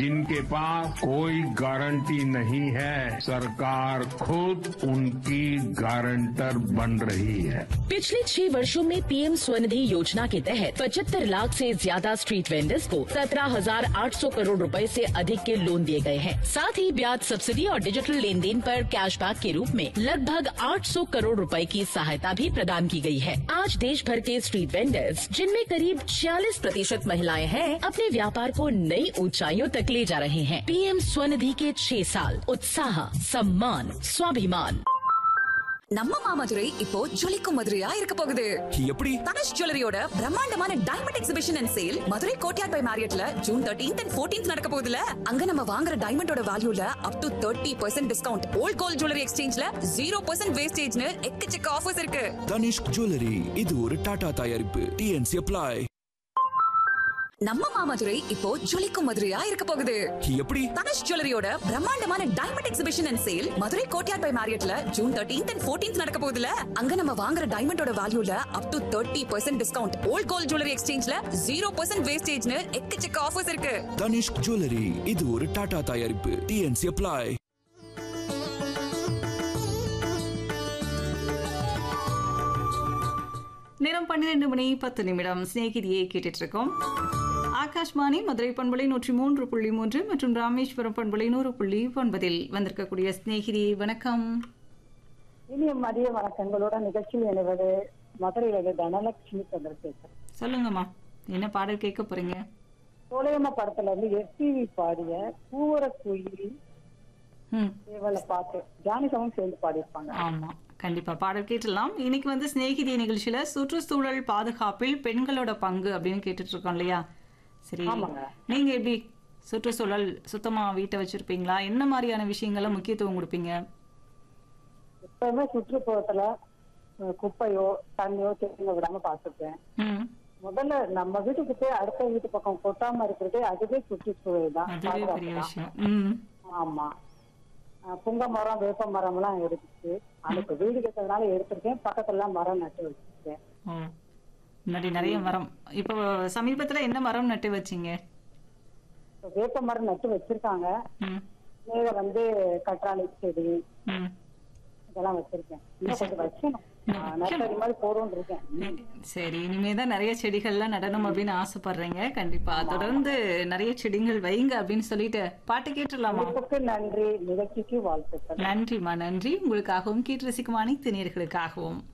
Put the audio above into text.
जिनके पास कोई गारंटी नहीं है सरकार खुद उनकी गारंटर बन रही है पिछले छह वर्षों में पीएम स्वनिधि योजना के तहत पचहत्तर लाख से ज्यादा स्ट्रीट वेंडर्स को सत्रह हजार आठ सौ करोड़ रुपए से अधिक के लोन दिए गए हैं साथ ही ब्याज सब्सिडी और डिजिटल लेन देन पर कैशबैक के रूप में लगभग 800 करोड़ रुपए की सहायता भी प्रदान की गई है आज देश भर के स्ट्रीट वेंडर्स जिनमें करीब 46 प्रतिशत महिलाएं हैं अपने व्यापार को नई ऊंचाइयों तक ले जा रहे हैं पीएम स्वनिधि के छह साल उत्साह सम्मान स्वाभिमान நம்ம மாமதுரை இப்போ ஜொலிக்கும் மதுரையா இருக்க போகுது எப்படி தனுஷ் ஜுவல்லரியோட பிரம்மாண்டமான diamond exhibition and sale Madurai Courtyard by மேரியட்ல ஜூன் தேர்ட்டீன்த் அண்ட் ஃபோர்டீன்த் நடக்க போகுதுல அங்க நம்ம வாங்குற டைமண்டோட வேல்யூல up to thirty percent discount old gold jewellery எக்ஸ்சேஞ்ச்ல ஜீரோ பர்சன்ட் வேஸ்டேஜ்னு எக்கச்சக்க ஆஃபர்ஸ் இருக்கு தனிஷ்க் ஜுவல்லரி இது ஒரு டாடா தயாரிப்பு டிஎன்சி அப்ளை நம்ம மாமதுரை இப்போ ஜொலிக்கும் மதுரையா இருக்க போகுது எப்படி தனுஷ் ஜுவல்லரியோட பிரம்மாண்டமான diamond exhibition and sale Madurai Courtyard by மேரியட்ல ஜூன் தேர்ட்டீன்த் அண்ட் ஃபோர்டீன்த் நடக்க போகுதுல அங்க நம்ம வாங்குற டைமண்டோட வேல்யூல up to thirty percent discount old gold jewellery எக்ஸ்சேஞ்ச்ல ஜீரோ பர்சன்ட் வேஸ்டேஜ்னு எக்கச்சக்க ஆஃபர்ஸ் இருக்கு தனிஷ்க் ஜுவல்லரி இது ஒரு டாடா தயாரிப்பு டிஎன்சி அப்ளை நேரம் பன்னிரெண்டு மணி பத்து நிமிடம் சிநேகிதியை கேட்டுட்டு இருக்கோம் ஆகாஷ்வாணி மதுரை பண்பலை நூற்றி மூன்று புள்ளி மூன்று மற்றும் ராமேஸ்வரம் பண்பலை நூறு புள்ளி ஒன்பதில் வந்திருக்கக்கூடிய சிநேகிதி வணக்கம் இனிய மதிய வணக்கங்களோட நிகழ்ச்சியில் இணைவது மதுரையில தனலட்சுமி சந்திர பேசுறேன் சொல்லுங்கம்மா என்ன பாடல் கேட்க போறீங்க சோலையம்மா படத்துல இருந்து எஸ்டிவி பாடிய பூவர குயில் ம் இவளை பார்த்து ஜானகமும் சேர்ந்து பாடியிருப்பாங்க ஆமா கண்டிப்பா பாடல் கேட்டுடலாம் இன்னைக்கு வந்து சிநேகிதி நிகழ்ச்சியில சுற்றுச்சூழல் பாதுகாப்பில் பெண்களோட பங்கு அப்படின்னு கேட்டுட்டு இருக்கோம் இல்லையா சரி ஆமாங்க. நீங்க எப்படி சுற்றுச்சூழல் சுத்தமா வீட்டை வச்சிருப்பீங்களா என்ன மாதிரியான விஷயங்கள முக்கியத்துவம் கொடுப்பீங்க எப்பவுமே சுற்றுப்புறத்துல அஹ், குப்பையோ தண்ணியோ தேங்க விடாம பார்த்துப்பேன் ம் முதல்ல நம்ம வீட்டுக்கு போய் அடுத்த வீட்டு பக்கம் கொட்டாம இருக்கிறதே அதுவே சுற்றுச்சூழல் தான் அதுவே பெரிய பாதுகாப்பு தான். விஷயம் ம் ஆமா அஹ், புங்க மரம் வேப்ப மரம் எல்லாம் எடுத்துச்சு அதுக்கு வீடு கட்டுறதுனால எடுத்திருக்கேன் பக்கத்துல எல்லாம் மரம் நட்டு வச்சிருக்கேன் ஓ முன்னாடி நிறைய மரம் இப்போ சமீபத்துல என்ன மரம் நட்டு வச்சீங்க இப்ப வேப்ப மரம் நட்டு வச்சிருக்காங்க ம் மேல வந்து கற்றாழை செடி ம் இதெல்லாம் வச்சிருக்கேன் இன்னும் கொஞ்சம் வைக்கணும் ஆஹ் நர்சரி மாதிரி போறோம்னு இருக்கேன் சரி இனிமே தான் நிறைய செடிகள்லாம் நடணும் அப்படின்னு ஆசைப்படுறீங்க கண்டிப்பா தொடர்ந்து நிறைய செடிகள் வைங்க அப்படின்னு சொல்லிட்டு பாட்டு கேட்டுடலாமா உங்களுக்கும் நன்றி நிகழ்ச்சிக்கு வாழ்த்துக்கள் நன்றிம்மா நன்றி உங்களுக்காகவும் கேட்டு ரசிக்கும் அனைத்து நேர்களுக்காகவும்